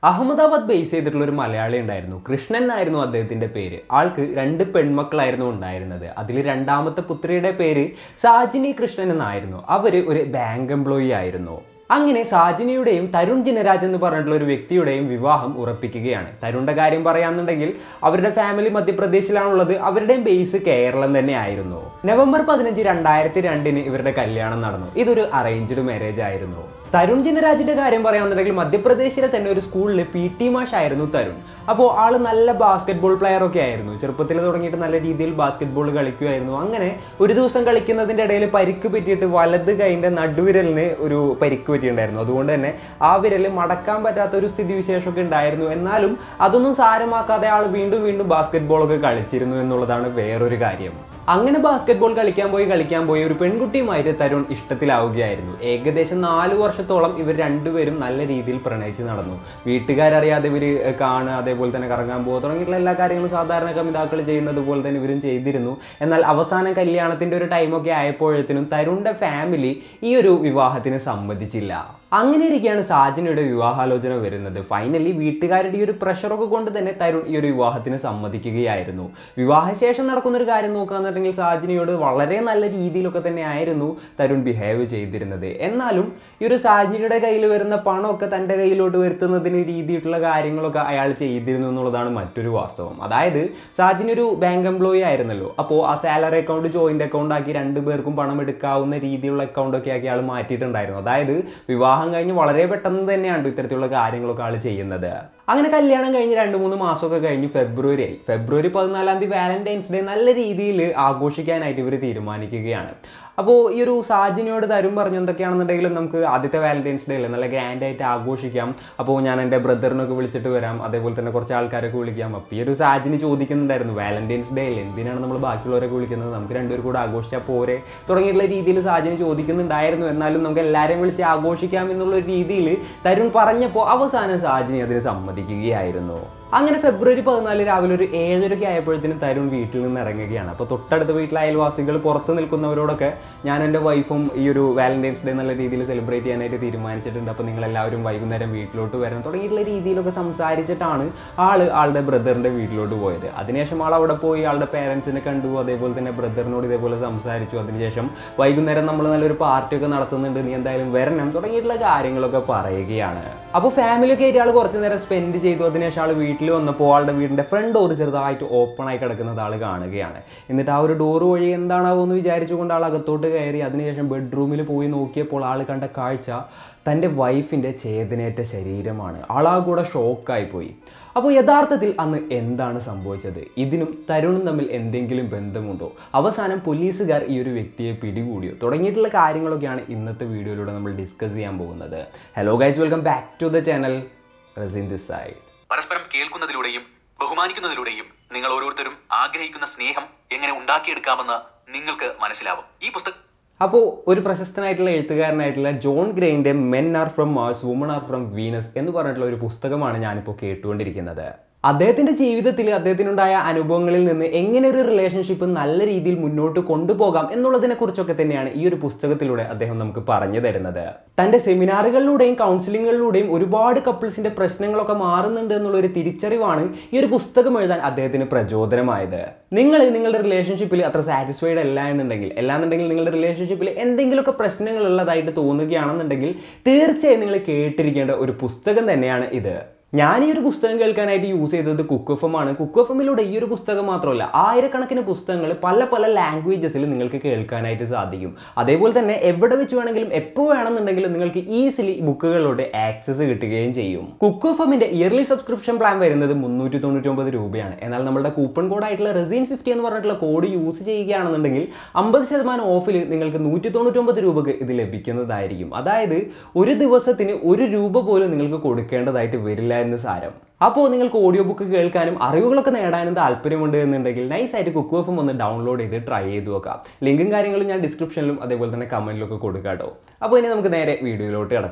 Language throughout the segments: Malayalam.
അഹമ്മദാബാദ് ബേസ് ചെയ്തിട്ടുള്ള ഒരു മലയാളി ഉണ്ടായിരുന്നു കൃഷ്ണൻ എന്നായിരുന്നു അദ്ദേഹത്തിന്റെ പേര് ആൾക്ക് രണ്ട് പെൺമക്കളായിരുന്നു ഉണ്ടായിരുന്നത് അതിൽ രണ്ടാമത്തെ പുത്രിയുടെ പേര് സാജിനി കൃഷ്ണൻ എന്നായിരുന്നു അവര് ഒരു ബാങ്ക് എംപ്ലോയി ആയിരുന്നു അങ്ങനെ സാജിനിയുടെയും തരുൺ ജിനരാജ് എന്ന് പറഞ്ഞിട്ടുള്ള ഒരു വ്യക്തിയുടെയും വിവാഹം ഉറപ്പിക്കുകയാണ് തരുണിന്റെ കാര്യം പറയാന്നുണ്ടെങ്കിൽ അവരുടെ ഫാമിലി മധ്യപ്രദേശിലാണുള്ളത് അവരുടെയും ബേസ് കേരളം തന്നെ ആയിരുന്നു നവംബർ പതിനഞ്ച് രണ്ടായിരത്തി രണ്ടിന് ഇവരുടെ കല്യാണം നടന്നു ഇതൊരു അറേഞ്ച്ഡ് മാരേജ് ആയിരുന്നു തരുൺ ജിനരാജിന്റെ കാര്യം പറയാന്നുണ്ടെങ്കിൽ മധ്യപ്രദേശിലെ തന്നെ ഒരു സ്കൂളിൽ പി ടി മാഷ് ആയിരുന്നു തരുൺ അപ്പോൾ ആള് നല്ല ബാസ്കറ്റ് ബോൾ പ്ലെയർ ഒക്കെ ആയിരുന്നു ചെറുപ്പത്തിൽ തുടങ്ങിയിട്ട് നല്ല രീതിയിൽ ബാസ്കറ്റ് ബോൾ കളിക്കുമായിരുന്നു അങ്ങനെ ഒരു ദിവസം കളിക്കുന്നതിന്റെ ഇടയിൽ പരിക്ക് പറ്റിയിട്ട് വലത് കൈന്റെ നടുവിരലിന് ഒരു പരിക്ക് പറ്റിയിട്ടുണ്ടായിരുന്നു അതുകൊണ്ട് തന്നെ ആ വിരൽ മടക്കാൻ പറ്റാത്ത ഒരു സ്ഥിതി വിശേഷമൊക്കെ ഉണ്ടായിരുന്നു എന്നാലും അതൊന്നും സാരമാക്കാതെ ആൾ വീണ്ടും വീണ്ടും ബാസ്കറ്റ് ബോൾ ഒക്കെ കളിച്ചിരുന്നു എന്നുള്ളതാണ് വേറൊരു കാര്യം അങ്ങനെ ബാസ്കറ്റ് ബോൾ കളിക്കാൻ പോയി കളിക്കാൻ പോയി ഒരു പെൺകുട്ടിയുമായിട്ട് തരുൺ ഇഷ്ടത്തിലാവുകയായിരുന്നു ഏകദേശം നാല് വർഷത്തോളം ഇവർ രണ്ടുപേരും നല്ല രീതിയിൽ പ്രണയിച്ച് നടന്നു വീട്ടുകാരറിയാതെ ഇവർ കാണുക അതേപോലെ തന്നെ കറങ്ങാൻ പോകുക തുടങ്ങിയിട്ടുള്ള എല്ലാ കാര്യങ്ങളും സാധാരണ കമിതാക്കൾ ചെയ്യുന്നത് പോലെ തന്നെ ഇവരും ചെയ്തിരുന്നു എന്നാൽ അവസാനം കല്യാണത്തിന്റെ ഒരു ടൈമൊക്കെ ആയപ്പോഴത്തേനും തരുണിന്റെ ഫാമിലി ഈ ഒരു വിവാഹത്തിന് സമ്മതിച്ചില്ല അങ്ങനെ ഇരിക്കുകയാണ് സാജനയുടെ വിവാഹാലോചന വരുന്നത് ഫൈനലി വീട്ടുകാരുടെ ഈ ഒരു പ്രഷറൊക്കെ കൊണ്ട് തന്നെ തരുൺ ഈ ഒരു വിവാഹത്തിന് സമ്മതിക്കുകയായിരുന്നു വിവാഹശേഷം നടക്കുന്ന ഒരു കാര്യം നോക്കുകയാണെന്നുണ്ടെങ്കിൽ സാജനയോട് വളരെ നല്ല രീതിയിലൊക്കെ തന്നെ ആയിരുന്നു തരുൺ ബിഹേവ് ചെയ്തിരുന്നത് എന്നാലും ഈ ഒരു സാജനയുടെ കയ്യിൽ വരുന്ന പണമൊക്കെ തൻ്റെ കയ്യിലോട്ട് വരുത്തുന്നതിന് രീതിയിലുള്ള കാര്യങ്ങളൊക്കെ അയാൾ ചെയ്തിരുന്നു എന്നുള്ളതാണ് മറ്റൊരു വാസ്തവം അതായത് സാജിന് ഒരു ബാങ്ക് എംപ്ലോയി ആയിരുന്നല്ലോ അപ്പോൾ ആ സാലറി അക്കൗണ്ട് ജോയിന്റ് അക്കൗണ്ട് ആക്കി രണ്ടുപേർക്കും പണം എടുക്കാവുന്ന രീതിയിലുള്ള അക്കൗണ്ട് ഒക്കെ ആക്കി ആൾ മാറ്റിയിട്ടുണ്ടായിരുന്നു അതായത് വിവാഹം കഴിഞ്ഞ് വളരെ പെട്ടെന്ന് തന്നെയാണ് ഇത്തരത്തിലുള്ള കാര്യങ്ങളൊക്കെ ആൾ ചെയ്യുന്നത് അങ്ങനെ കല്യാണം കഴിഞ്ഞ് രണ്ട് മൂന്ന് മാസമൊക്കെ കഴിഞ്ഞ് ഫെബ്രുവരി ആയി ഫെബ്രുവരി പതിനാലാം തീയതി വാലന്റൈൻസ് ഡേ നല്ല രീതിയിൽ ആഘോഷിക്കാനായിട്ട് ഇവർ തീരുമാനിക്കുകയാണ് അപ്പോൾ ഈ ഒരു സാജിനിയോട് തരും പറഞ്ഞു എന്തൊക്കെയാണെന്നുണ്ടെങ്കിലും നമുക്ക് ആദ്യത്തെ വാലന്റൈൻസ് ഡേ അല്ലേ നല്ല ഗ്രാൻഡ് ആയിട്ട് ആഘോഷിക്കാം അപ്പോൾ ഞാൻ എൻ്റെ ബ്രദറിനൊക്കെ വിളിച്ചിട്ട് വരാം അതേപോലെ തന്നെ കുറച്ച് ആൾക്കാരൊക്കെ വിളിക്കാം അപ്പോൾ ഈ ഒരു സാജിനി ചോദിക്കുന്നുണ്ടായിരുന്നു വാലന്റൈൻസ് ഡേ അല്ലേ എന്തിനാണ് നമ്മൾ ബാക്കിയുള്ളവരൊക്കെ വിളിക്കുന്നത് നമുക്ക് രണ്ടുപേരും കൂടെ ആഘോഷിച്ചാൽ പോരെ തുടങ്ങിയിട്ടുള്ള രീതിയിൽ സാജിനി ചോദിക്കുന്നുണ്ടായിരുന്നു എന്നാലും നമുക്ക് എല്ലാവരെയും വിളിച്ച് ആഘോഷിക്കാം എന്നുള്ള ഒരു രീതിയിൽ തരുൺ പറഞ്ഞപ്പോൾ അവസാനം സാജിനി അതിന് സമ്മതിക്കുകയായിരുന്നു അങ്ങനെ ഫെബ്രുവരി പതിനാല് രാവിലെ ഒരു ഏഴരയ്ക്ക് ആയപ്പോഴത്തേനും തരുൺ വീട്ടിൽ നിന്ന് ഇറങ്ങുകയാണ് അപ്പോൾ തൊട്ടടുത്ത വീട്ടിലെ അയൽവാസികൾ പുറത്ത് നിൽക്കുന്നവരോടൊക്കെ ഞാൻ എൻ്റെ വൈഫും ഈ ഒരു വാലന്റൈൻസ് ഡേ നല്ല രീതിയിൽ സെലിബ്രേറ്റ് ചെയ്യാനായിട്ട് തീരുമാനിച്ചിട്ടുണ്ട് അപ്പോൾ നിങ്ങൾ എല്ലാവരും വൈകുന്നേരം വീട്ടിലോട്ട് വരണം തുടങ്ങിയിട്ടുള്ള രീതിയിലൊക്കെ സംസാരിച്ചിട്ടാണ് ആള് ആളുടെ ബ്രദറിൻ്റെ വീട്ടിലോട്ട് പോയത് അതിനുശേഷം ആൾ അവിടെ പോയി ആളുടെ പേരൻസിനെ കണ്ടു അതേപോലെ തന്നെ ബ്രദറിനോട് ഇതേപോലെ സംസാരിച്ചു അതിനുശേഷം വൈകുന്നേരം നമ്മൾ നല്ലൊരു പാർട്ടിയൊക്കെ നടത്തുന്നുണ്ട് നീ എന്തായാലും വരണം തുടങ്ങിയിട്ടുള്ള കാര്യങ്ങളൊക്കെ പറയുകയാണ് അപ്പോൾ ഫാമിലിയൊക്കെ ആയിട്ട് ആൾ കുറച്ച് നേരം സ്പെൻഡ് ചെയ്തു അതിനുശേഷം ആൾ വീട്ടിൽ വന്നപ്പോൾ ആളുടെ വീടിൻ്റെ ഫ്രണ്ട് ഡോർ ചെറുതായിട്ട് ഓപ്പൺ ആയി കിടക്കുന്നത് ആൾ കാണുകയാണ് എന്നിട്ട് ആ ഒരു ഡോർ വഴി എന്താണാവോ എന്ന് വിചാരിച്ചുകൊണ്ട് ആൾ അകത്തോട്ട് കയറി അതിനുശേഷം ബെഡ്റൂമിൽ പോയി നോക്കിയപ്പോൾ ആൾ കണ്ട കാഴ്ച തൻ്റെ വൈഫിൻ്റെ ചേതനേറ്റ ശരീരമാണ് ആളാ കൂടെ ഷോക്കായി പോയി അപ്പോൾ യഥാർത്ഥത്തിൽ അന്ന് എന്താണ് സംഭവിച്ചത് ഇതിനും തരുണും തമ്മിൽ എന്തെങ്കിലും ബന്ധമുണ്ടോ അവസാനം പോലീസുകാർ ഈ ഒരു വ്യക്തിയെ പിടികൂടിയോ തുടങ്ങിയിട്ടുള്ള കാര്യങ്ങളൊക്കെയാണ് ഇന്നത്തെ വീഡിയോയിലൂടെ നമ്മൾ ഡിസ്കസ് ചെയ്യാൻ പോകുന്നത് hello guys welcome back to the channel Rasin this side പരസ്പരം കേൾക്കുന്നതിലൂടെയും ബഹുമാനിക്കുന്നതിലൂടെയും നിങ്ങൾ ഓരോരുത്തരും ആഗ്രഹിക്കുന്ന സ്നേഹം എങ്ങനെ ഉണ്ടാക്കിയെടുക്കാമെന്ന് നിങ്ങൾക്ക് മനസ്സിലാവും ഈ പുസ്തകം അപ്പോൾ ഒരു പ്രശസ്തനായിട്ടുള്ള എഴുത്തുകാരനായിട്ടുള്ള ജോൺ ഗ്രേൻ്റെ men are from Mars woman are from Venus എന്ന് പറഞ്ഞിട്ടുള്ള ഒരു പുസ്തകമാണ് ഞാനിപ്പോൾ കേട്ടുകൊണ്ടിരിക്കുന്നത് അദ്ദേഹത്തിന്റെ ജീവിതത്തിൽ അദ്ദേഹത്തിനുണ്ടായ അനുഭവങ്ങളിൽ നിന്ന് എങ്ങനെ ഒരു റിലേഷൻഷിപ്പ് നല്ല രീതിയിൽ മുന്നോട്ട് കൊണ്ടുപോകാം എന്നുള്ളതിനെ കുറിച്ചൊക്കെ തന്നെയാണ് ഈ ഒരു പുസ്തകത്തിലൂടെ അദ്ദേഹം നമുക്ക് പറഞ്ഞു തരുന്നത് തന്റെ സെമിനാറുകളിലൂടെയും കൗൺസിലിങ്ങുകളിലൂടെയും ഒരുപാട് കപ്പിൾസിന്റെ പ്രശ്നങ്ങളൊക്കെ മാറുന്നുണ്ട് എന്നുള്ള ഒരു തിരിച്ചറിവാണ് ഈ ഒരു പുസ്തകം എഴുതാൻ അദ്ദേഹത്തിന് പ്രചോദനമായത് നിങ്ങൾ നിങ്ങളുടെ റിലേഷൻഷിപ്പിൽ അത്ര സാറ്റിസ്ഫൈഡ് അല്ല എന്നുണ്ടെങ്കിൽ അല്ലാന്നുണ്ടെങ്കിൽ നിങ്ങളുടെ റിലേഷൻഷിപ്പിൽ എന്തെങ്കിലുമൊക്കെ പ്രശ്നങ്ങൾ ഉള്ളതായിട്ട് തോന്നുകയാണെന്നുണ്ടെങ്കിൽ തീർച്ചയായും നിങ്ങൾ കേട്ടിരിക്കേണ്ട ഒരു പുസ്തകം തന്നെയാണ് ഇത് ഞാൻ ഈ ഒരു പുസ്തകം കേൾക്കാനായിട്ട് യൂസ് ചെയ്തത് കുക്ക് എഫ് എം ആണ് കുക്ക് എഫ് എമ്മിലൂടെ ഈ ഒരു പുസ്തകം മാത്രമല്ല ആയിരക്കണക്കിന് പുസ്തകങ്ങൾ പല പല ലാംഗ്വേജസിൽ നിങ്ങൾക്ക് കേൾക്കാനായിട്ട് സാധിക്കും അതേപോലെ തന്നെ എവിടെ വെച്ച് വേണമെങ്കിലും എപ്പോൾ വേണമെന്നുണ്ടെങ്കിലും നിങ്ങൾക്ക് ഈസിലി ബുക്കുകളിലോട്ട് ആക്സസ് കിട്ടുകയും ചെയ്യും കുക്ക് എഫ് എമ്മിന്റെ ഇയർലി സബ്സ്ക്രിപ്ഷൻ പ്ലാൻ വരുന്നത് മുന്നൂറ്റി തൊണ്ണൂറ്റി ഒമ്പത് രൂപയാണ് എന്നാൽ നമ്മുടെ കൂപ്പൺ കോഡ് ആയിട്ടുള്ള റെസീൻ ഫിഫ്റ്റി എന്ന് പറഞ്ഞിട്ടുള്ള കോഡ് യൂസ് ചെയ്യുകയാണെന്നുണ്ടെങ്കിൽ അമ്പത് ശതമാനം ഓഫിൽ നിങ്ങൾക്ക് നൂറ്റി തൊണ്ണൂറ്റൊമ്പത് രൂപക്ക് ഇത് ലഭിക്കുന്നതായിരിക്കും അതായത് ഒരു ദിവസത്തിന് ഒരു രൂപ പോലും നിങ്ങൾക്ക് കൊടുക്കേണ്ടതായിട്ട് വരില്ല എന്ന് സാരം അപ്പോൾ നിങ്ങൾക്ക് ഓഡിയോ ബുക്ക് കേൾക്കാനും അറിവുകളൊക്കെ നേടാനും താല്പര്യമുണ്ട് എന്നുണ്ടെങ്കിൽ നൈസായിട്ട് കുക്ക് ഓഫും ഒന്ന് ഡൗൺലോഡ് ചെയ്ത് ട്രൈ ചെയ്ത് നോക്കാം ലിങ്കും കാര്യങ്ങളും ഞാൻ ഡിസ്ക്രിപ്ഷനിലും അതേപോലെ തന്നെ കമൻറ്റിലും ഒക്കെ കൊടുക്കാം കേട്ടോ അപ്പോൾ ഇനി നമുക്ക് നേരെ വീഡിയോയിലോട്ട് കിടക്കാം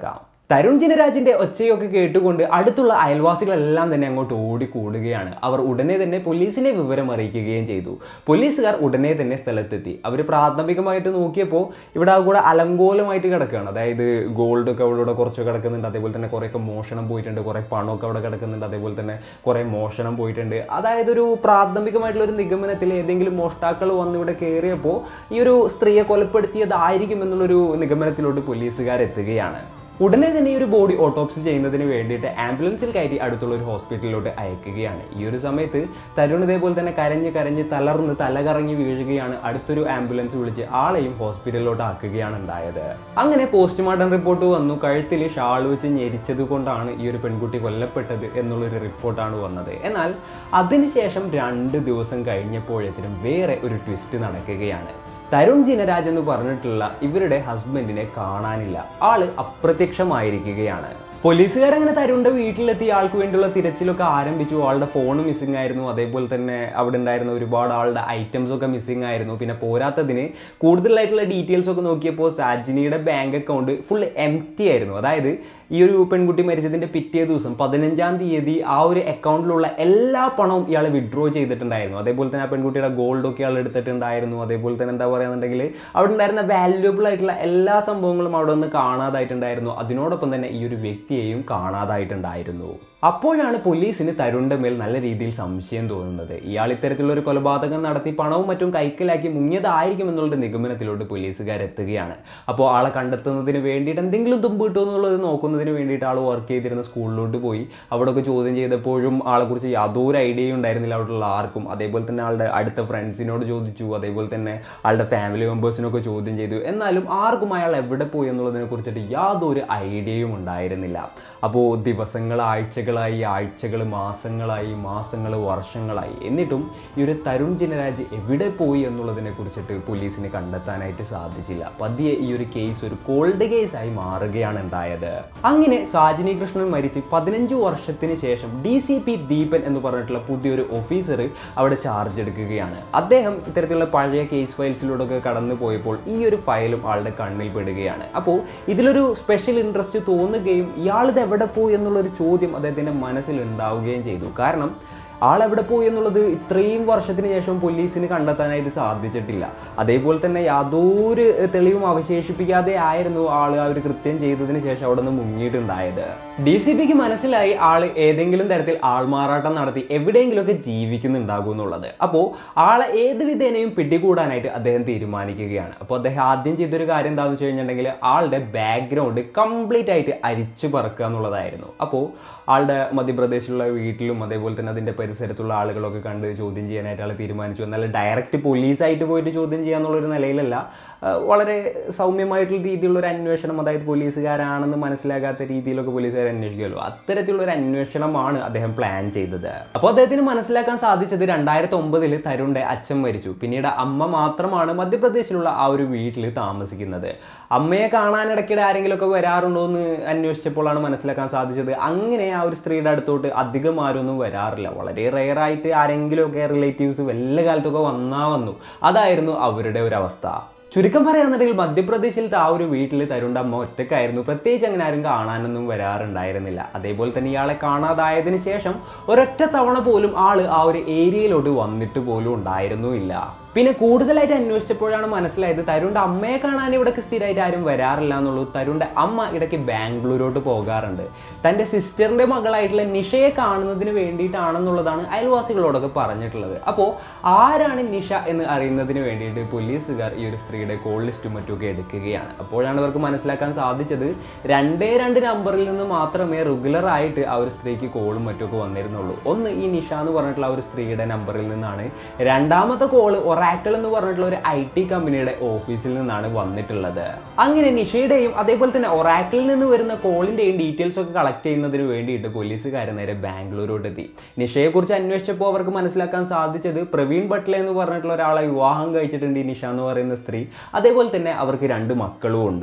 തരുൺ ജിനരാജിന്റെ ഒച്ചയൊക്കെ കേട്ടുകൊണ്ട് അടുത്തുള്ള അയൽവാസികളെല്ലാം തന്നെ അങ്ങോട്ട് ഓടിക്കൂടുകയാണ് അവർ ഉടനെ തന്നെ പോലീസിനെ വിവരം അറിയിക്കുകയും ചെയ്തു പോലീസുകാർ ഉടനെ തന്നെ സ്ഥലത്തെത്തി അവർ പ്രാഥമികമായിട്ട് നോക്കിയപ്പോൾ ഇവിടെ ആ കൂടെ അലങ്കോലമായിട്ട് കിടക്കുകയാണ് അതായത് ഗോൾഡ് ഒക്കെ അവിടെ കുറച്ച് കിടക്കുന്നുണ്ട് അതേപോലെ തന്നെ കുറേയൊക്കെ മോഷണം പോയിട്ടുണ്ട് കുറേ പണമൊക്കെ അവിടെ കിടക്കുന്നുണ്ട് അതേപോലെ തന്നെ കുറേ മോഷണം പോയിട്ടുണ്ട് അതായത് ഒരു പ്രാഥമികമായിട്ടുള്ള ഒരു നിഗമനത്തിൽ ഏതെങ്കിലും മോഷ്ടാക്കൾ വന്ന് ഇവിടെ കയറിയപ്പോൾ ഈ ഒരു സ്ത്രീയെ കൊലപ്പെടുത്തിയതായിരിക്കും എന്നുള്ളൊരു നിഗമനത്തിലോട്ട് പോലീസുകാരെത്തുകയാണ് ഉടനെ തന്നെ ഈ ഒരു ബോഡി ഓട്ടോപ്സി ചെയ്യുന്നതിന് വേണ്ടിയിട്ട് ആംബുലൻസിൽ കയറ്റി അടുത്തുള്ള ഒരു ഹോസ്പിറ്റലിലോട്ട് അയക്കുകയാണ് ഈ ഒരു സമയത്ത് തരുൺ ഇതേപോലെ തന്നെ കരഞ്ഞ് കരഞ്ഞ് തളർന്ന് തലകറങ്ങി വീഴുകയാണ് അടുത്തൊരു ആംബുലൻസ് വിളിച്ച് ആളെയും ഹോസ്പിറ്റലിലോട്ട് ആക്കുകയാണ് ഉണ്ടായത് അങ്ങനെ പോസ്റ്റ്മോർട്ടം റിപ്പോർട്ട് വന്നു കഴുത്തിൽ ഷാൾ വെച്ച് ഞെരിച്ചത് കൊണ്ടാണ് ഈ ഒരു പെൺകുട്ടി കൊല്ലപ്പെട്ടത് എന്നുള്ളൊരു റിപ്പോർട്ടാണ് വന്നത് എന്നാൽ അതിനുശേഷം രണ്ട് ദിവസം കഴിഞ്ഞപ്പോഴത്തേനും വേറെ ഒരു ട്വിസ്റ്റ് നടക്കുകയാണ് തരുൺ ജിനരാജ് എന്ന് പറഞ്ഞിട്ടുള്ള ഇവരുടെ ഹസ്ബൻഡിനെ കാണാനില്ല ആള് അപ്രത്യക്ഷമായിരിക്കുകയാണ് പോലീസുകാരങ്ങനെ തരുണിന്റെ വീട്ടിലെത്തി ആൾക്ക് വേണ്ടിയുള്ള തിരച്ചിലൊക്കെ ആരംഭിച്ചു ആളുടെ ഫോൺ മിസ്സിംഗ് ആയിരുന്നു അതേപോലെ തന്നെ അവിടെ ഉണ്ടായിരുന്ന ഒരുപാട് ആളുടെ ഐറ്റംസ് ഒക്കെ മിസ്സിംഗ് ആയിരുന്നു പിന്നെ പോരാത്തതിന് കൂടുതലായിട്ടുള്ള ഡീറ്റെയിൽസ് ഒക്കെ നോക്കിയപ്പോൾ സാജിനിയുടെ ബാങ്ക് അക്കൗണ്ട് ഫുൾ എം ആയിരുന്നു അതായത് ഈ ഒരു പെൺകുട്ടി മരിച്ചതിന്റെ പിറ്റേ ദിവസം പതിനഞ്ചാം തീയതി ആ ഒരു അക്കൗണ്ടിലുള്ള എല്ലാ പണവും ഇയാൾ വിഡ്രോ ചെയ്തിട്ടുണ്ടായിരുന്നു അതേപോലെ തന്നെ ആ പെൺകുട്ടിയുടെ ഗോൾഡ് ഒക്കെ ഇയാൾ എടുത്തിട്ടുണ്ടായിരുന്നു അതേപോലെ തന്നെ എന്താ പറയുകയാണെന്നുണ്ടെങ്കിൽ അവിടെ ഉണ്ടായിരുന്ന വാല്യുബിൾ ആയിട്ടുള്ള എല്ലാ സംഭവങ്ങളും അവിടെ നിന്ന് കാണാതായിട്ടുണ്ടായിരുന്നു അതിനോടൊപ്പം തന്നെ ഈ ഒരു വ്യക്തിയെയും കാണാതായിട്ടുണ്ടായിരുന്നു അപ്പോഴാണ് പോലീസിന് തരുണിന്റെ മേൽ നല്ല രീതിയിൽ സംശയം തോന്നുന്നത് ഇയാൾ ഇത്തരത്തിലുള്ള ഒരു കൊലപാതകം നടത്തി പണവും മറ്റും കൈക്കലാക്കി മുങ്ങിയതായിരിക്കും എന്നുള്ള നിഗമനത്തിലോട്ട് പോലീസുകാരെത്തുകയാണ് അപ്പോൾ ആളെ കണ്ടെത്തുന്നതിന് വേണ്ടിയിട്ട് എന്തെങ്കിലും തുമ്പ് കിട്ടുമോ എന്നുള്ളത് നോക്കുന്നതിന് വേണ്ടിയിട്ട് ആൾ വർക്ക് ചെയ്തിരുന്ന സ്കൂളിലോട്ട് പോയി അവിടെയൊക്കെ ചോദ്യം ചെയ്തപ്പോഴും ആളെക്കുറിച്ച് യാതൊരു ഐഡിയയും ഉണ്ടായിരുന്നില്ല അവിടെയുള്ള ആർക്കും അതേപോലെ തന്നെ ആളുടെ അടുത്ത ഫ്രണ്ട്സിനോട് ചോദിച്ചു അതേപോലെ തന്നെ ആളുടെ ഫാമിലി മെമ്പേഴ്സിനൊക്കെ ചോദ്യം ചെയ്തു എന്നാലും ആർക്കും അയാൾ എവിടെ പോയി എന്നുള്ളതിനെ കുറിച്ചിട്ട് യാതൊരു ഐഡിയയും ഉണ്ടായിരുന്നില്ല അപ്പോൾ ദിവസങ്ങൾ ആഴ്ചകളായി ആഴ്ചകൾ മാസങ്ങളായി മാസങ്ങൾ വർഷങ്ങളായി എന്നിട്ടും ഈ ഒരു തരുൺ ജിനരാജ് എവിടെ പോയി എന്നുള്ളതിനെ കുറിച്ചിട്ട് പോലീസിന് കണ്ടെത്താനായിട്ട് സാധിച്ചില്ല പതിയെ ഈ ഒരു കേസ് ഒരു കോൾഡ് കേസായി മാറുകയാണ് ഉണ്ടായത് അങ്ങനെ സാജിനി കൃഷ്ണൻ മരിച്ച് പതിനഞ്ച് വർഷത്തിന് ശേഷം ഡി സി പി ദീപൻ എന്ന് പറഞ്ഞിട്ടുള്ള പുതിയൊരു ഓഫീസർ അവിടെ ചാർജ് എടുക്കുകയാണ് അദ്ദേഹം ഇത്തരത്തിലുള്ള പഴയ കേസ് ഫയൽസിലൂടെ ഒക്കെ കടന്നു പോയപ്പോൾ ഈ ഒരു ഫയലും ആളുടെ കണ്ണിൽ പെടുകയാണ് അപ്പോൾ ഇതിലൊരു സ്പെഷ്യൽ ഇൻട്രസ്റ്റ് തോന്നുകയും ഇയാളിത് എവിടെ പോയി എന്നുള്ളൊരു ചോദ്യം അദ്ദേഹത്തിൻ്റെ മനസ്സിൽ ഉണ്ടാവുകയും ചെയ്തു കാരണം ആളെവിടെ പോയി എന്നുള്ളത് ഇത്രയും വർഷത്തിന് ശേഷം പോലീസിന് കണ്ടെത്താനായിട്ട് സാധിച്ചിട്ടില്ല അതേപോലെ തന്നെ യാതൊരു തെളിവും അവശേഷിപ്പിക്കാതെ ആയിരുന്നു ആൾ ആ ഒരു കൃത്യം ചെയ്തതിന് ശേഷം അവിടെ നിന്ന് മുങ്ങിയിട്ടുണ്ടായത് ഡി സി പിക്ക് മനസ്സിലായി ആൾ ഏതെങ്കിലും തരത്തിൽ ആൾമാറാട്ടം നടത്തി എവിടെയെങ്കിലുമൊക്കെ ജീവിക്കുന്നുണ്ടാകും എന്നുള്ളത് അപ്പോൾ ആളെ ഏത് വിധേനയും പിടികൂടാനായിട്ട് അദ്ദേഹം തീരുമാനിക്കുകയാണ് അപ്പോൾ അദ്ദേഹം ആദ്യം ചെയ്തൊരു കാര്യം എന്താണെന്ന് വെച്ച് കഴിഞ്ഞിട്ടുണ്ടെങ്കിൽ ആളുടെ ബാക്ക്ഗ്രൗണ്ട് കംപ്ലീറ്റ് ആയിട്ട് അരിച്ചു പറക്കുക എന്നുള്ളതായിരുന്നു അപ്പോൾ ആളുടെ മധ്യപ്രദേശിലുള്ള വീട്ടിലും അതേപോലെ തന്നെ അതിൻ്റെ പരിസരത്തുള്ള ആളുകളൊക്കെ കണ്ട് ചോദ്യം ചെയ്യാനായിട്ട് ആൾ തീരുമാനിച്ചു എന്നാൽ ഡയറക്റ്റ് പോലീസായിട്ട് പോയിട്ട് ചോദ്യം ചെയ്യാന്നുള്ളൊരു നിലയിലല്ല ആ, വളരെ സൗമ്യമായിട്ടുള്ള രീതിയിലുള്ള ഒരു അന്വേഷണം അതായത് പോലീസുകാരാണെന്ന് മനസ്സിലാകാത്ത രീതിയിലൊക്കെ പോലീസുകാർ അന്വേഷിക്കുമല്ലോ അത്തരത്തിലുള്ള ഒരു അന്വേഷണമാണ് അദ്ദേഹം പ്ലാൻ ചെയ്തത് അപ്പോൾ അദ്ദേഹത്തിന് മനസ്സിലാക്കാൻ സാധിച്ചത് രണ്ടായിരത്തി ഒമ്പതിൽ തരുണിന്റെ അച്ഛൻ മരിച്ചു പിന്നീട് അമ്മ മാത്രമാണ് മധ്യപ്രദേശിലുള്ള ആ ഒരു വീട്ടിൽ താമസിക്കുന്നത് അമ്മയെ കാണാൻ ഇടയ്ക്കിടെ ആരെങ്കിലുമൊക്കെ വരാറുണ്ടോ എന്ന് അന്വേഷിച്ചപ്പോഴാണ് മനസ്സിലാക്കാൻ സാധിച്ചത് അങ്ങനെ ആ ഒരു സ്ത്രീയുടെ അടുത്തോട്ട് അധികം ആരൊന്നും വരാറില്ല വളരെ റെയറായിട്ട് ആരെങ്കിലുമൊക്കെ റിലേറ്റീവ്സ് വല്ല കാലത്തൊക്കെ വന്നാ വന്നു അതായിരുന്നു അവരുടെ ഒരു അവസ്ഥ ചുരുക്കം പറയുകയാണെന്നുണ്ടെങ്കിൽ മധ്യപ്രദേശിലത്തെ ആ ഒരു വീട്ടിൽ തരുണ്ട അമ്മ ഒറ്റക്കായിരുന്നു പ്രത്യേകിച്ച് അങ്ങനെ ആരും കാണാനൊന്നും വരാറുണ്ടായിരുന്നില്ല അതേപോലെ തന്നെ ഇയാളെ കാണാതായതിനു ശേഷം ഒരൊറ്റ തവണ പോലും ആള് ആ ഒരു ഏരിയയിലോട്ട് വന്നിട്ട് പോലും ഉണ്ടായിരുന്നുമില്ല പിന്നെ കൂടുതലായിട്ട് അന്വേഷിച്ചപ്പോഴാണ് മനസ്സിലായത് തരുണിന്റെ അമ്മയെ കാണാൻ ഇവിടേക്ക് സ്ഥിരമായിട്ട് ആരും വരാറില്ല എന്നുള്ളൂ തരുണിന്റെ അമ്മ ഇടയ്ക്ക് ബാംഗ്ലൂരോട്ട് പോകാറുണ്ട് തൻ്റെ സിസ്റ്ററിന്റെ മകളായിട്ടുള്ള നിഷയെ കാണുന്നതിന് വേണ്ടിയിട്ടാണെന്നുള്ളതാണ് അയൽവാസികളോടൊക്കെ പറഞ്ഞിട്ടുള്ളത് അപ്പോൾ ആരാണ് നിഷ എന്ന് അറിയുന്നതിന് വേണ്ടിയിട്ട് പോലീസുകാർ ഈ ഒരു സ്ത്രീയുടെ കോൾ ലിസ്റ്റും മറ്റുമൊക്കെ എടുക്കുകയാണ് അപ്പോഴാണ് ഇവർക്ക് മനസ്സിലാക്കാൻ സാധിച്ചത് രണ്ടേ രണ്ട് നമ്പറിൽ നിന്ന് മാത്രമേ റെഗുലർ ആയിട്ട് ആ ഒരു സ്ത്രീക്ക് കോളും മറ്റുമൊക്കെ വന്നിരുന്നുള്ളൂ ഒന്ന് ഈ നിഷ എന്ന് പറഞ്ഞിട്ടുള്ള ആ ഒരു സ്ത്രീയുടെ നമ്പറിൽ നിന്നാണ് രണ്ടാമത്തെ കോള് ഒറാക്കിൾ എന്ന് പറഞ്ഞിട്ടുള്ള ഒരു ഐ ടി കമ്പനിയുടെ ഓഫീസിൽ നിന്നാണ് വന്നിട്ടുള്ളത് അങ്ങനെ നിഷയുടെയും അതേപോലെ തന്നെ ഒറാക്കിളിൽ നിന്ന് വരുന്ന കോളിന്റെയും ഡീറ്റെയിൽസ് ഒക്കെ കളക്ട് ചെയ്യുന്നതിന് വേണ്ടിയിട്ട് പോലീസുകാർ നേരെ ബാംഗ്ലൂരോട്ട് എത്തി നിഷയെ കുറിച്ച് അന്വേഷിച്ചപ്പോൾ അവർക്ക് മനസ്സിലാക്കാൻ സാധിച്ചത് പ്രവീൺ ബട്ട്ലെ എന്ന് പറഞ്ഞിട്ടുള്ള ഒരാളെ വിവാഹം കഴിച്ചിട്ടുണ്ട് ഈ നിഷ എന്ന് പറയുന്ന സ്ത്രീ അതേപോലെ തന്നെ അവർക്ക് രണ്ട് മക്കളും ഉണ്ട്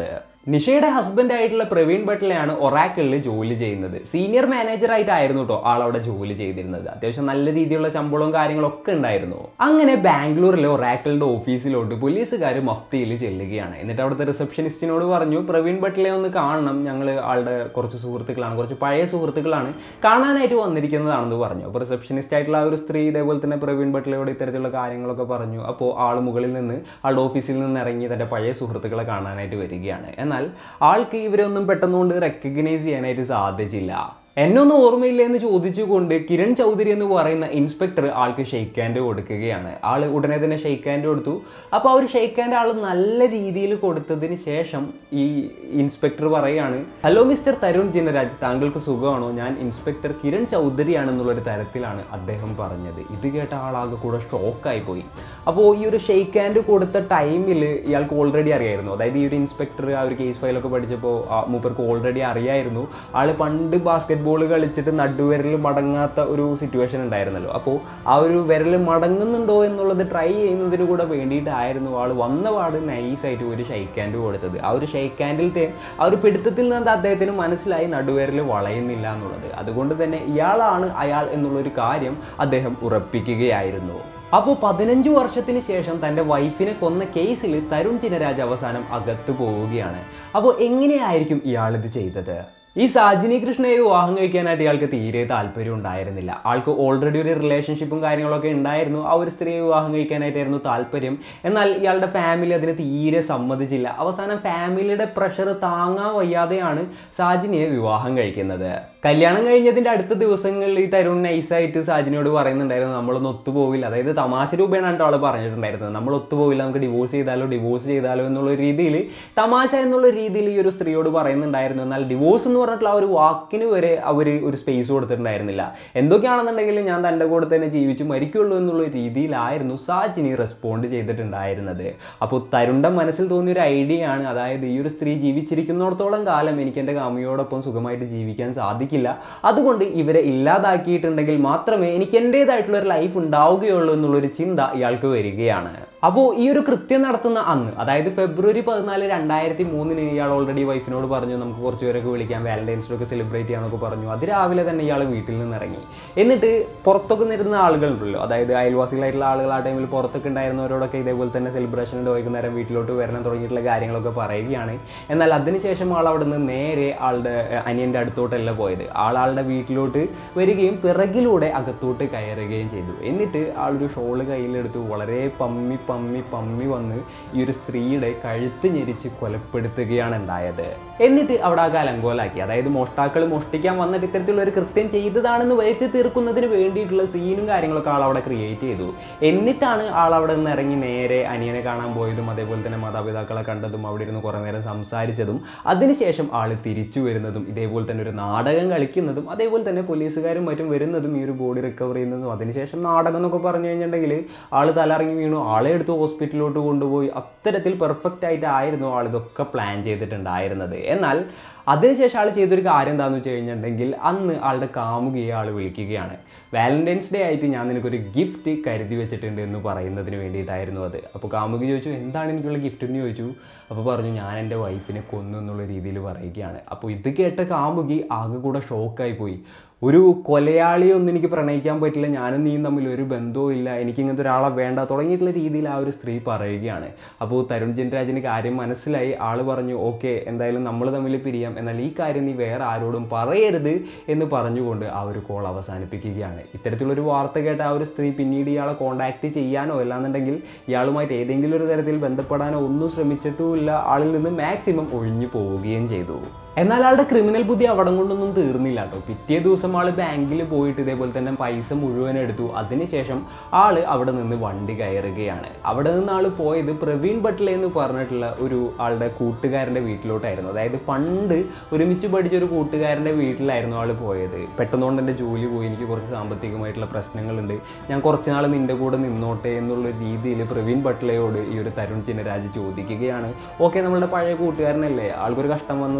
നിഷയുടെ ഹസ്ബൻഡ് ആയിട്ടുള്ള പ്രവീൺ ബട്ട്ലയാണ് ഒറാക്കിളിൽ ജോലി ചെയ്യുന്നത് സീനിയർ മാനേജർ ആയിട്ടായിരുന്നു കേട്ടോ ആൾ അവിടെ ജോലി ചെയ്തിരുന്നത് അത്യാവശ്യം നല്ല രീതിയിലുള്ള ശമ്പളവും കാര്യങ്ങളൊക്കെ ഉണ്ടായിരുന്നു അങ്ങനെ ബാംഗ്ലൂരിലെ ഒറാക്കിളിന്റെ ഓഫീസിലോട്ട് പോലീസുകാർ മഫ്തിയിൽ ചെല്ലുകയാണ് എന്നിട്ട് അവിടുത്തെ റിസപ്ഷനിസ്റ്റിനോട് പറഞ്ഞു പ്രവീൺ ബട്ട്ലെ ഒന്ന് കാണണം ഞങ്ങൾ ആളുടെ കുറച്ച് സുഹൃത്തുക്കളാണ് കുറച്ച് പഴയ സുഹൃത്തുക്കളാണ് കാണാനായിട്ട് വന്നിരിക്കുന്നതാണെന്ന് പറഞ്ഞു അപ്പോൾ റിസപ്ഷനിസ്റ്റ് ആയിട്ടുള്ള ആ ഒരു സ്ത്രീ ഇതേപോലെ തന്നെ പ്രവീൺ ബട്ട്ലയോട് ഇത്തരത്തിലുള്ള കാര്യങ്ങളൊക്കെ പറഞ്ഞു അപ്പോൾ ആൾ മുകളിൽ നിന്ന് ആളുടെ ഓഫീസിൽ നിന്ന് ഇറങ്ങി തൻ്റെ പഴയ സുഹൃത്തുക്കളെ കാണാനായിട്ട് വരികയാണ് എന്നാൽ ആൾക്ക് ഇവരൊന്നും പെട്ടെന്നുകൊണ്ട് റെക്കഗ്നൈസ് ചെയ്യാനായിട്ട് സാധിച്ചില്ല എന്നെ ഒന്നും ഓർമ്മയില്ല എന്ന് ചോദിച്ചുകൊണ്ട് കിരൺ ചൗധരി എന്ന് പറയുന്ന ഇൻസ്പെക്ടർ ആൾക്ക് ഷെയ്ക്ക് ഹാൻഡ് കൊടുക്കുകയാണ് ആൾ ഉടനെ തന്നെ ഷെയ്ക്ക് ഹാൻഡ് കൊടുത്തു അപ്പോൾ ആ ഒരു ഷെയ്ക്ക് ഹാൻഡ് ആൾ നല്ല രീതിയിൽ കൊടുത്തതിന് ശേഷം ഈ ഇൻസ്പെക്ടർ പറയാണ് ഹലോ മിസ്റ്റർ തരുൺ ജിനരാജ് താങ്കൾക്ക് സുഖമാണോ ഞാൻ ഇൻസ്പെക്ടർ കിരൺ ചൗധരിയാണെന്നുള്ളൊരു തരത്തിലാണ് അദ്ദേഹം പറഞ്ഞത് ഇത് കേട്ട ആളാകെ കൂടെ ഷോക്കായി പോയി അപ്പോൾ ഈ ഒരു ഷെയ്ക്ക് ഹാൻഡ് കൊടുത്ത ടൈമിൽ ഇയാൾക്ക് ഓൾറെഡി അറിയായിരുന്നു അതായത് ഈ ഒരു ഇൻസ്പെക്ടർ ആ ഒരു കേസ് ഫയലൊക്കെ പഠിച്ചപ്പോൾ ആ മൂപ്പർക്ക് ഓൾറെഡി അറിയായിരുന്നു ആൾ പണ്ട് ബാസ്കറ്റ് ബോൾ കളിച്ചിട്ട് നടുവിരൽ മടങ്ങാത്ത ഒരു സിറ്റുവേഷൻ ഉണ്ടായിരുന്നല്ലോ അപ്പോൾ ആ ഒരു വിരൽ മടങ്ങുന്നുണ്ടോ എന്നുള്ളത് ട്രൈ ചെയ്യുന്നതിന് കൂടെ വേണ്ടിയിട്ടായിരുന്നു ആൾ വന്നപാട് നൈസായിട്ട് ഒരു ഷെയ്ക്ക് ഹാൻഡ് കൊടുത്തത് ആ ഒരു ഷെയ്ക്ക് ഹാൻഡിലത്തെ ആ ഒരു പിടുത്തത്തിൽ നിന്ന് അദ്ദേഹത്തിന് മനസ്സിലായി നടുവിരൽ വളയുന്നില്ല എന്നുള്ളത് അതുകൊണ്ട് തന്നെ ഇയാളാണ് അയാൾ എന്നുള്ളൊരു കാര്യം അദ്ദേഹം ഉറപ്പിക്കുകയായിരുന്നു അപ്പോൾ പതിനഞ്ച് വർഷത്തിന് ശേഷം തൻ്റെ വൈഫിനെ കൊന്ന കേസിൽ തരുൺ ചിനരാജ് അവസാനം അകത്ത് പോവുകയാണ് അപ്പോൾ എങ്ങനെയായിരിക്കും ഇയാളിത് ചെയ്തത് ഈ സാജിനി കൃഷ്ണയെ വിവാഹം കഴിക്കാനായിട്ട് ഇയാൾക്ക് തീരെ താല്പര്യം ഉണ്ടായിരുന്നില്ല ആൾക്ക് ഓൾറെഡി ഒരു റിലേഷൻഷിപ്പും കാര്യങ്ങളൊക്കെ ഉണ്ടായിരുന്നു ആ ഒരു സ്ത്രീയെ വിവാഹം കഴിക്കാനായിട്ടായിരുന്നു താല്പര്യം എന്നാൽ ഇയാളുടെ ഫാമിലി അതിന് തീരെ സമ്മതിച്ചില്ല അവസാനം ഫാമിലിയുടെ പ്രഷർ താങ്ങാൻ വയ്യാതെയാണ് സാജിനിയെ വിവാഹം കഴിക്കുന്നത് കല്യാണം കഴിഞ്ഞതിൻ്റെ അടുത്ത ദിവസങ്ങളിൽ ഈ തരുൺ നൈസായിട്ട് സാജിനിയോട് പറയുന്നുണ്ടായിരുന്നു നമ്മളൊന്ന് ഒത്തുപോകില്ല അതായത് തമാശ രൂപേണാണ് ആൾ പറഞ്ഞിട്ടുണ്ടായിരുന്നത് നമ്മൾ ഒത്തുപോകില്ല നമുക്ക് ഡിവോഴ്സ് ചെയ്താലോ ഡിവോഴ്സ് ചെയ്താലോ എന്നുള്ള രീതിയിൽ തമാശ എന്നുള്ള രീതിയിൽ ഈ ഒരു സ്ത്രീയോട് പറയുന്നുണ്ടായിരുന്നു എന്നാൽ ഡിവോഴ്സ് എന്ന് പറഞ്ഞിട്ടുള്ള ആ ഒരു വാക്കിന് വരെ അവർ ഒരു സ്പേസ് കൊടുത്തിട്ടുണ്ടായിരുന്നില്ല എന്തൊക്കെയാണെന്നുണ്ടെങ്കിലും ഞാൻ തൻ്റെ കൂടെ തന്നെ ജീവിച്ച് മരിക്കുള്ളൂ എന്നുള്ള രീതിയിലായിരുന്നു സാജിനി റെസ്പോണ്ട് ചെയ്തിട്ടുണ്ടായിരുന്നത് അപ്പോൾ തരുണ്ട മനസ്സിൽ തോന്നിയ ഒരു ഐഡിയ ആണ് അതായത് ഈ ഒരു സ്ത്രീ ജീവിച്ചിരിക്കുന്നിടത്തോളം കാലം എനിക്ക് എൻ്റെ കാമിയോടൊപ്പം സുഖമായിട്ട് ജീവിക്കാൻ സാധിക്കില്ല അതുകൊണ്ട് ഇവരെ ഇല്ലാതാക്കിയിട്ടുണ്ടെങ്കിൽ മാത്രമേ എനിക്ക് എൻ്റേതായിട്ടുള്ള ഒരു ലൈഫ് ഉണ്ടാവുകയുള്ളൂ എന്നുള്ളൊരു ചിന്ത ഇയാൾക്ക് വരികയാണ് അപ്പോൾ ഈ ഒരു കൃത്യം നടത്തുന്ന അന്ന് അതായത് ഫെബ്രുവരി പതിനാല് രണ്ടായിരത്തി മൂന്നിന് ഇയാൾ ഓൾറെഡി വൈഫിനോട് പറഞ്ഞു നമുക്ക് കുറച്ച് പേരൊക്കെ വിളിക്കാം വാലന്റൈൻസ് ഡേ ഒക്കെ സെലിബ്രേറ്റ് ചെയ്യാന്നൊക്കെ പറഞ്ഞു അത് രാവിലെ തന്നെ ഇയാൾ വീട്ടിൽ നിന്ന് ഇറങ്ങി എന്നിട്ട് പുറത്തൊക്കെ നിരുന്ന ആളുകളുണ്ടല്ലോ അതായത് അയൽവാസികളായിട്ടുള്ള ആളുകൾ ആ ടൈമിൽ പുറത്തൊക്കെ ഉണ്ടായിരുന്നവരോടൊക്കെ ഇതേപോലെ തന്നെ സെലിബ്രേഷൻ വൈകുന്നേരം വീട്ടിലോട്ട് വരണം തുടങ്ങിയിട്ടുള്ള കാര്യങ്ങളൊക്കെ പറയുകയാണ് എന്നാൽ അതിനുശേഷം ആൾ അവിടെ നിന്ന് നേരെ ആളുടെ ഏഹ്, അനിയൻ്റെ അടുത്തോട്ടല്ല പോയത് ആളാളുടെ വീട്ടിലോട്ട് വരികയും പിറകിലൂടെ അകത്തോട്ട് കയറുകയും ചെയ്തു എന്നിട്ട് ആളൊരു ഷോള് കയ്യിലെടുത്ത് വളരെ പമ്മി പമ്മി പമ്മി വന്ന് ഈ ഒരു സ്ത്രീയുടെ കഴുത്ത് ഞെരിച്ച് കൊലപ്പെടുത്തുകയാണ് ഉണ്ടായത് എന്നിട്ട് അവിടെ ആ കലങ്കോലാക്കി അതായത് മോഷ്ടാക്കൾ മോഷ്ടിക്കാൻ വന്നിട്ട് ഇത്തരത്തിലുള്ള ഒരു കൃത്യം ചെയ്തതാണെന്ന് വരുത്തി തീർക്കുന്നതിന് വേണ്ടിയിട്ടുള്ള സീനും കാര്യങ്ങളൊക്കെ ആൾ അവിടെ ക്രിയേറ്റ് ചെയ്തു എന്നിട്ടാണ് ആൾ അവിടെ നിന്ന് ഇറങ്ങി നേരെ അനിയനെ കാണാൻ പോയതും അതേപോലെ തന്നെ മാതാപിതാക്കളെ കണ്ടതും അവിടെ ഇരുന്ന് കുറേ നേരം സംസാരിച്ചതും അതിനുശേഷം ആൾ തിരിച്ചു വരുന്നതും ഇതേപോലെ തന്നെ ഒരു നാടകം കളിക്കുന്നതും അതേപോലെ തന്നെ പോലീസുകാരും മറ്റും വരുന്നതും ഈ ഒരു ബോഡി റിക്കവർ ചെയ്യുന്നതും അതിനുശേഷം നാടകം എന്നൊക്കെ പറഞ്ഞു കഴിഞ്ഞിട്ടുണ്ടെങ്കിൽ ആൾ തലറങ്ങി വീണു ആളെ എടുത്ത് ഹോസ്പിറ്റലിലോട്ട് കൊണ്ടുപോയി അത്തരത്തിൽ പെർഫെക്റ്റ് ആയിട്ടായിരുന്നു ആൾ ഇതൊക്കെ പ്ലാൻ ചെയ്തിട്ടുണ്ടായിരുന്നത് എന്നാൽ അതിനുശേഷം ആൾ ചെയ്തൊരു കാര്യം എന്താണെന്ന് വെച്ച് കഴിഞ്ഞിട്ടുണ്ടെങ്കിൽ അന്ന് ആളുടെ കാമുകിയെ ആൾ വിളിക്കുകയാണ് വാലന്റൈൻസ് ഡേ ആയിട്ട് ഞാൻ നിനക്കൊരു ഗിഫ്റ്റ് കരുതി വെച്ചിട്ടുണ്ട് എന്ന് പറയുന്നതിന് വേണ്ടിയിട്ടായിരുന്നു അത് അപ്പോൾ കാമുകി ചോദിച്ചു എന്താണ് എനിക്കുള്ള ഗിഫ്റ്റ് എന്ന് ചോദിച്ചു അപ്പോൾ പറഞ്ഞു ഞാൻ എൻ്റെ വൈഫിനെ കൊന്നു എന്നുള്ള രീതിയിൽ പറയുകയാണ് അപ്പോൾ ഇത് കേട്ട കാമുകി ആകെ കൂടെ ഷോക്കായി പോയി ഒരു കൊലയാളിയൊന്നും എനിക്ക് പ്രണയിക്കാൻ പറ്റില്ല ഞാനും നീയും തമ്മിൽ ഒരു ബന്ധവും ഇല്ല എനിക്ക് ഇങ്ങനത്തെ ഒരാളെ വേണ്ട തുടങ്ങിയിട്ടുള്ള രീതിയിൽ ആ ഒരു സ്ത്രീ പറയുകയാണ് അപ്പോൾ തരുൺ ജിൻരാജിന് കാര്യം മനസ്സിലായി ആൾ പറഞ്ഞു ഓക്കെ എന്തായാലും നമ്മൾ തമ്മിൽ പിരിയാം എന്നാൽ ഈ കാര്യം നീ വേറെ ആരോടും പറയരുത് എന്ന് പറഞ്ഞുകൊണ്ട് ആ ഒരു കോൾ അവസാനിപ്പിക്കുകയാണ് ഇത്തരത്തിലൊരു വാർത്ത കേട്ട ആ ഒരു സ്ത്രീ പിന്നീട് ഇയാളെ കോൺടാക്ട് ചെയ്യാനോ അല്ലാന്നുണ്ടെങ്കിൽ ഇയാളുമായിട്ട് ഏതെങ്കിലും ഒരു തരത്തിൽ ബന്ധപ്പെടാനോ ഒന്നും ശ്രമിച്ചിട്ടുമില്ല ആളിൽ നിന്ന് മാക്സിമം ഒഴിഞ്ഞു പോവുകയും ചെയ്തു എന്നാൽ ആളുടെ ക്രിമിനൽ ബുദ്ധി അവിടെ കൊണ്ടൊന്നും തീർന്നില്ല കേട്ടോ പിറ്റേ ദിവസം ആൾ ബാങ്കിൽ പോയിട്ട് ഇതേപോലെ തന്നെ പൈസ മുഴുവൻ എടുത്തു അതിനുശേഷം ആള് അവിടെ നിന്ന് വണ്ടി കയറുകയാണ് അവിടെ നിന്ന് ആൾ പോയത് പ്രവീൺ ബട്ട്ലെ എന്ന് പറഞ്ഞിട്ടുള്ള ഒരു ആളുടെ കൂട്ടുകാരൻ്റെ വീട്ടിലോട്ടായിരുന്നു അതായത് പണ്ട് ഒരുമിച്ച് പഠിച്ച ഒരു കൂട്ടുകാരൻ്റെ വീട്ടിലായിരുന്നു ആൾ പോയത് പെട്ടെന്നുകൊണ്ട് എൻ്റെ ജോലി പോയി എനിക്ക് കുറച്ച് സാമ്പത്തികമായിട്ടുള്ള പ്രശ്നങ്ങളുണ്ട് ഞാൻ കുറച്ച് നാൾ നിൻ്റെ കൂടെ നിന്നോട്ടെ എന്നുള്ള രീതിയിൽ പ്രവീൺ ബട്ട്ലയോട് ഈ ഒരു തരുൺ ചിനരാജ് ചോദിക്കുകയാണ് ഓക്കെ നമ്മളുടെ പഴയ കൂട്ടുകാരനല്ലേ ആൾക്കൊരു കഷ്ടം വന്നതല്ലേ ഇവിടെ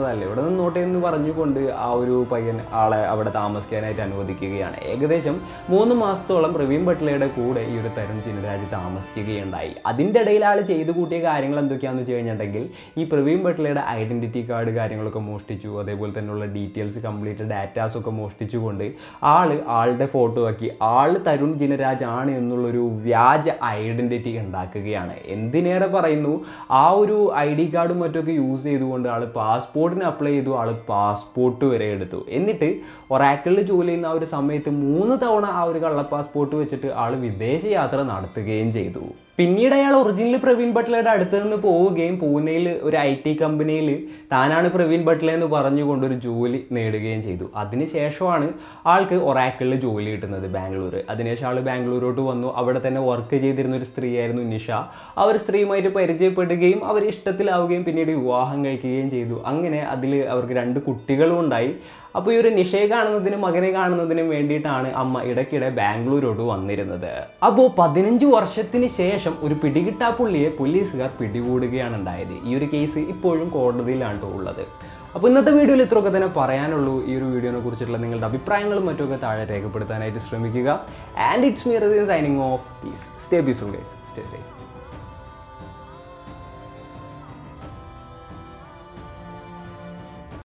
നിന്നോട്ടെ എന്ന് പറഞ്ഞുകൊണ്ട് ആ ഒരു പയ്യൻ ആളെ അവിടെ താമസിക്കാനായിട്ട് അനുവദിക്കുകയാണ് ഏകദേശം മൂന്ന് മാസത്തോളം പ്രവീൺ ബട്ട്ലയുടെ കൂടെ ഈ ഒരു തരുൺ ചിനരാജ് താമസിക്കുകയുണ്ടായി അതിൻ്റെ ഇടയിൽ ആൾ ചെയ്തു കൂട്ടിയ കാര്യങ്ങൾ എന്തൊക്കെയാണെന്ന് വെച്ച് കഴിഞ്ഞിട്ടുണ്ടെങ്കിൽ ഈ പ്രവീൺ ബട്ട്ലയുടെ ഐഡൻറ്റിറ്റി കാർഡ് കാര്യങ്ങളൊക്കെ മോഷ്ടിച്ചു അതേപോലെ തന്നെയുള്ള ഡീറ്റെയിൽസ് കംപ്ലീറ്റ് ഡാറ്റാസ് ഒക്കെ മോഷ്ടിച്ചുകൊണ്ട് ആള് ആളുടെ ഫോട്ടോ ആക്കി ആള് തരുൺ ജിനരാജ് ആണ് എന്നുള്ളൊരു വ്യാജ ഐഡൻറ്റിറ്റി ഉണ്ടാക്കുകയാണ് എന്തിനേറെ പറയുന്നു ആ ഒരു ഐ ഡി കാർഡും മറ്റൊക്കെ യൂസ് ചെയ്തുകൊണ്ട് ആൾ പാസ്പോർട്ടിന് അപ്ലൈ ചെയ്തു ആൾ പാസ്പോർട്ട് വരെ എടുത്തു എന്നിട്ട് ഒറാക്കിളിൽ ജോലി ചെയ്യുന്ന ആ ഒരു സമയത്ത് മൂന്ന് തവണ ആ ഒരു കള്ള പാസ്പോർട്ട് വെച്ചിട്ട് ആൾ വിദേശ യാത്ര നടത്തുകയും ചെയ്തു പിന്നീട് അയാൾ ഒറിജിനൽ പ്രവീൺ ബട്ട്ലയുടെ അടുത്ത് നിന്ന് പോവുകയും പൂനെയിൽ ഒരു ഐ ടി കമ്പനിയിൽ താനാണ് പ്രവീൺ ബട്ട്ല എന്ന് പറഞ്ഞുകൊണ്ട് ഒരു ജോലി നേടുകയും ചെയ്തു അതിനുശേഷമാണ് ആൾക്ക് ഒറാക്കിളിൽ ജോലി കിട്ടുന്നത് ബാംഗ്ലൂർ അതിനുശേഷം ആൾ ബാംഗ്ലൂരോട്ട് വന്നു അവിടെ തന്നെ വർക്ക് ചെയ്തിരുന്ന ഒരു സ്ത്രീയായിരുന്നു നിഷ ആ ഒരു സ്ത്രീയുമായിട്ട് പരിചയപ്പെടുകയും അവർ ഇഷ്ടത്തിലാവുകയും പിന്നീട് വിവാഹം കഴിക്കുകയും ചെയ്തു അങ്ങനെ അതിൽ അവർക്ക് രണ്ട് കുട്ടികളും ഉണ്ടായി അപ്പോൾ ഈ ഒരു നിഷയെ കാണുന്നതിനും മകനെ കാണുന്നതിനും വേണ്ടിയിട്ടാണ് അമ്മ ഇടയ്ക്കിടെ ബാംഗ്ലൂരോട്ട് വന്നിരുന്നത് അപ്പോൾ പതിനഞ്ച് വർഷത്തിന് ശേഷം ഒരു പിടികിട്ടാ പുള്ളിയെ പോലീസുകാർ പിടികൂടുകയാണ് ഉണ്ടായത് ഈ ഒരു കേസ് ഇപ്പോഴും കോടതിയിലാണ് ട്ടോ ഉള്ളത് അപ്പോൾ ഇന്നത്തെ വീഡിയോയിൽ ഇത്രയൊക്കെ തന്നെ പറയാനുള്ളൂ ഈ ഒരു വീഡിയോനെ കുറിച്ചിട്ടുള്ള നിങ്ങളുടെ അഭിപ്രായങ്ങളും മറ്റുമൊക്കെ താഴെ രേഖപ്പെടുത്താനായിട്ട് ശ്രമിക്കുക and it's me signing off peace stay peaceful guys stay safe